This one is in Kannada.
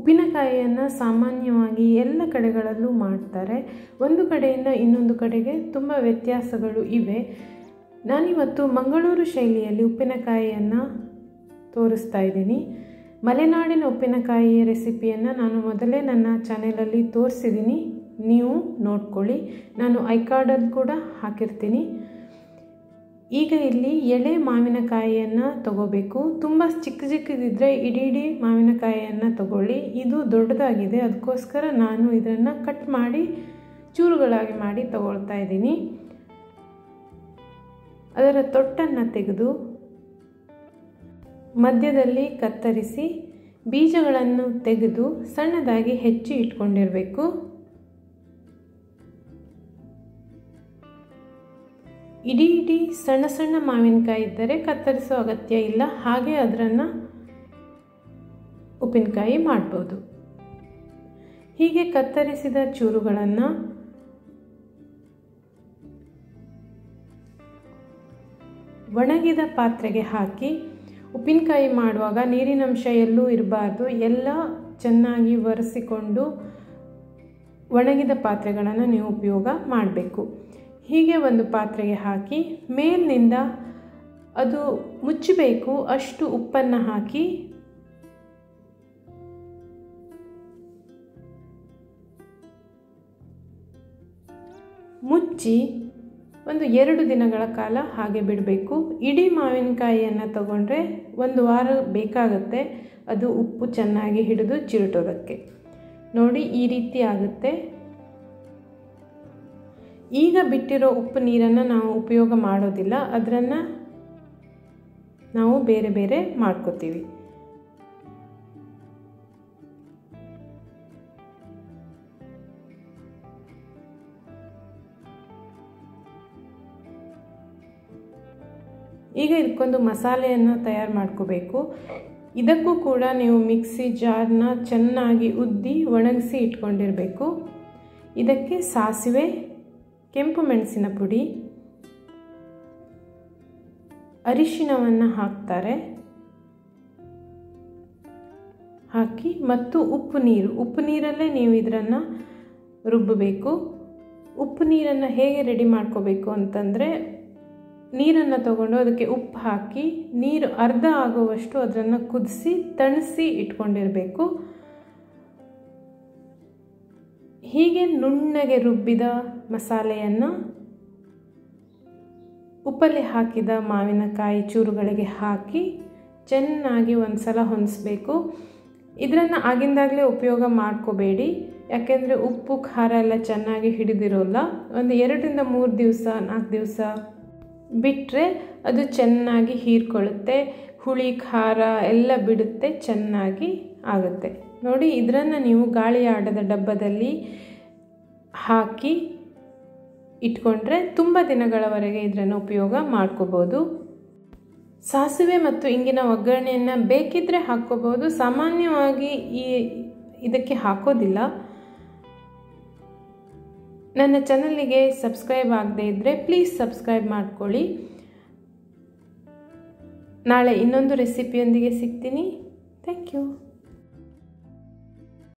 ಉಪ್ಪಿನಕಾಯಿಯನ್ನು ಸಾಮಾನ್ಯವಾಗಿ ಎಲ್ಲ ಕಡೆಗಳಲ್ಲೂ ಮಾಡ್ತಾರೆ ಒಂದು ಕಡೆಯಿಂದ ಇನ್ನೊಂದು ಕಡೆಗೆ ತುಂಬ ವ್ಯತ್ಯಾಸಗಳು ಇವೆ ನಾನಿವತ್ತು ಮಂಗಳೂರು ಶೈಲಿಯಲ್ಲಿ ಉಪ್ಪಿನಕಾಯಿಯನ್ನು ತೋರಿಸ್ತಾ ಇದ್ದೀನಿ ಮಲೆನಾಡಿನ ಉಪ್ಪಿನಕಾಯಿ ರೆಸಿಪಿಯನ್ನು ನಾನು ಮೊದಲೇ ನನ್ನ ಚಾನೆಲಲ್ಲಿ ತೋರಿಸಿದ್ದೀನಿ ನೀವು ನೋಡ್ಕೊಳ್ಳಿ ನಾನು ಐಕಾರ್ಡಲ್ಲಿ ಕೂಡ ಹಾಕಿರ್ತೀನಿ ಈಗ ಇಲ್ಲಿ ಎಳೆ ಮಾವಿನಕಾಯಿಯನ್ನು ತಗೋಬೇಕು ತುಂಬ ಚಿಕ್ಕ ಚಿಕ್ಕದಿದ್ದರೆ ಇಡೀ ಇಡೀ ಮಾವಿನಕಾಯಿಯನ್ನು ತಗೊಳ್ಳಿ ಇದು ದೊಡ್ಡದಾಗಿದೆ ಅದಕ್ಕೋಸ್ಕರ ನಾನು ಇದನ್ನು ಕಟ್ ಮಾಡಿ ಚೂರುಗಳಾಗಿ ಮಾಡಿ ತಗೊಳ್ತಾ ಇದ್ದೀನಿ ಅದರ ತೊಟ್ಟನ್ನು ತೆಗೆದು ಮಧ್ಯದಲ್ಲಿ ಕತ್ತರಿಸಿ ಬೀಜಗಳನ್ನು ತೆಗೆದು ಸಣ್ಣದಾಗಿ ಹೆಚ್ಚಿ ಇಟ್ಕೊಂಡಿರಬೇಕು ಇಡೀ ಇಡೀ ಸಣ್ಣ ಸಣ್ಣ ಮಾವಿನಕಾಯಿ ಇದ್ದರೆ ಕತ್ತರಿಸೋ ಅಗತ್ಯ ಇಲ್ಲ ಹಾಗೆ ಅದನ್ನು ಉಪ್ಪಿನಕಾಯಿ ಮಾಡ್ಬೋದು ಹೀಗೆ ಕತ್ತರಿಸಿದ ಚೂರುಗಳನ್ನು ಒಣಗಿದ ಪಾತ್ರೆಗೆ ಹಾಕಿ ಉಪ್ಪಿನಕಾಯಿ ಮಾಡುವಾಗ ನೀರಿನಂಶ ಎಲ್ಲೂ ಇರಬಾರ್ದು ಎಲ್ಲ ಚೆನ್ನಾಗಿ ಒರೆಸಿಕೊಂಡು ಒಣಗಿದ ಪಾತ್ರೆಗಳನ್ನು ನೀವು ಉಪಯೋಗ ಮಾಡಬೇಕು ಹೀಗೆ ಒಂದು ಪಾತ್ರೆಗೆ ಹಾಕಿ ಮೇಲಿನಿಂದ ಅದು ಮುಚ್ಚಬೇಕು ಅಷ್ಟು ಉಪ್ಪನ್ನು ಹಾಕಿ ಮುಚ್ಚಿ ಒಂದು ಎರಡು ದಿನಗಳ ಕಾಲ ಹಾಗೆ ಬಿಡಬೇಕು ಇಡೀ ಮಾವಿನಕಾಯಿಯನ್ನು ತಗೊಂಡ್ರೆ ಒಂದು ವಾರ ಬೇಕಾಗುತ್ತೆ ಅದು ಉಪ್ಪು ಚೆನ್ನಾಗಿ ಹಿಡಿದು ಚಿರುಟೋದಕ್ಕೆ ನೋಡಿ ಈ ರೀತಿ ಆಗುತ್ತೆ ಈಗ ಬಿಟ್ಟಿರೋ ಉಪ್ಪು ನೀರನ್ನು ನಾವು ಉಪಯೋಗ ಮಾಡೋದಿಲ್ಲ ಅದನ್ನು ನಾವು ಬೇರೆ ಬೇರೆ ಮಾಡ್ಕೋತೀವಿ ಈಗ ಇದಕ್ಕೊಂದು ಮಸಾಲೆಯನ್ನು ತಯಾರು ಮಾಡ್ಕೋಬೇಕು ಇದಕ್ಕೂ ಕೂಡ ನೀವು ಮಿಕ್ಸಿ ಜಾರ್ನ ಚೆನ್ನಾಗಿ ಉದ್ದಿ ಒಣಗಿಸಿ ಇಟ್ಕೊಂಡಿರಬೇಕು ಇದಕ್ಕೆ ಸಾಸಿವೆ ಕೆಂಪು ಮೆಣಸಿನ ಪುಡಿ ಅರಿಶಿಣವನ್ನು ಹಾಕ್ತಾರೆ ಹಾಕಿ ಮತ್ತು ಉಪ್ಪು ನೀರು ಉಪ್ಪು ನೀರಲ್ಲೇ ನೀವು ಇದನ್ನು ರುಬ್ಬಬೇಕು ಉಪ್ಪು ನೀರನ್ನು ಹೇಗೆ ರೆಡಿ ಮಾಡ್ಕೋಬೇಕು ಅಂತಂದರೆ ನೀರನ್ನು ತಗೊಂಡು ಅದಕ್ಕೆ ಉಪ್ಪು ಹಾಕಿ ನೀರು ಅರ್ಧ ಆಗುವಷ್ಟು ಅದನ್ನು ಕುದಿಸಿ ತಣಿಸಿ ಇಟ್ಕೊಂಡಿರಬೇಕು ಹೀಗೆ ನುಣ್ಣಗೆ ರುಬ್ಬಿದ ಮಸಾಲೆಯನ್ನು ಉಪ್ಪಲ್ಲಿ ಹಾಕಿದ ಮಾವಿನಕಾಯಿ ಚೂರುಗಳಿಗೆ ಹಾಕಿ ಚೆನ್ನಾಗಿ ಒಂದು ಸಲ ಹೊಂದಿಸ್ಬೇಕು ಇದನ್ನು ಆಗಿಂದಾಗಲೇ ಉಪಯೋಗ ಮಾಡ್ಕೋಬೇಡಿ ಯಾಕೆಂದರೆ ಉಪ್ಪು ಖಾರ ಎಲ್ಲ ಚೆನ್ನಾಗಿ ಹಿಡಿದಿರೋಲ್ಲ ಒಂದು ಎರಡರಿಂದ ಮೂರು ದಿವಸ ನಾಲ್ಕು ದಿವಸ ಬಿಟ್ಟರೆ ಅದು ಚೆನ್ನಾಗಿ ಹೀರ್ಕೊಳ್ಳುತ್ತೆ ಹುಳಿ ಖಾರ ಎಲ್ಲ ಬಿಡುತ್ತೆ ಚೆನ್ನಾಗಿ ಆಗುತ್ತೆ ನೋಡಿ ಇದನ್ನು ನೀವು ಗಾಳಿ ಆಡದ ಡಬ್ಬದಲ್ಲಿ ಹಾಕಿ ಇಟ್ಕೊಂಡ್ರೆ ತುಂಬ ದಿನಗಳವರೆಗೆ ಇದನ್ನು ಉಪಯೋಗ ಮಾಡ್ಕೋಬೋದು ಸಾಸಿವೆ ಮತ್ತು ಇಂಗಿನ ಒಗ್ಗರಣೆಯನ್ನು ಬೇಕಿದ್ದರೆ ಹಾಕ್ಕೋಬೋದು ಸಾಮಾನ್ಯವಾಗಿ ಈ ಇದಕ್ಕೆ ಹಾಕೋದಿಲ್ಲ ನನ್ನ ಚಾನಲಿಗೆ ಸಬ್ಸ್ಕ್ರೈಬ್ ಆಗದೇ ಇದ್ದರೆ ಪ್ಲೀಸ್ ಸಬ್ಸ್ಕ್ರೈಬ್ ಮಾಡ್ಕೊಳ್ಳಿ ನಾಳೆ ಇನ್ನೊಂದು ರೆಸಿಪಿಯೊಂದಿಗೆ ಸಿಗ್ತೀನಿ ಥ್ಯಾಂಕ್ ಯು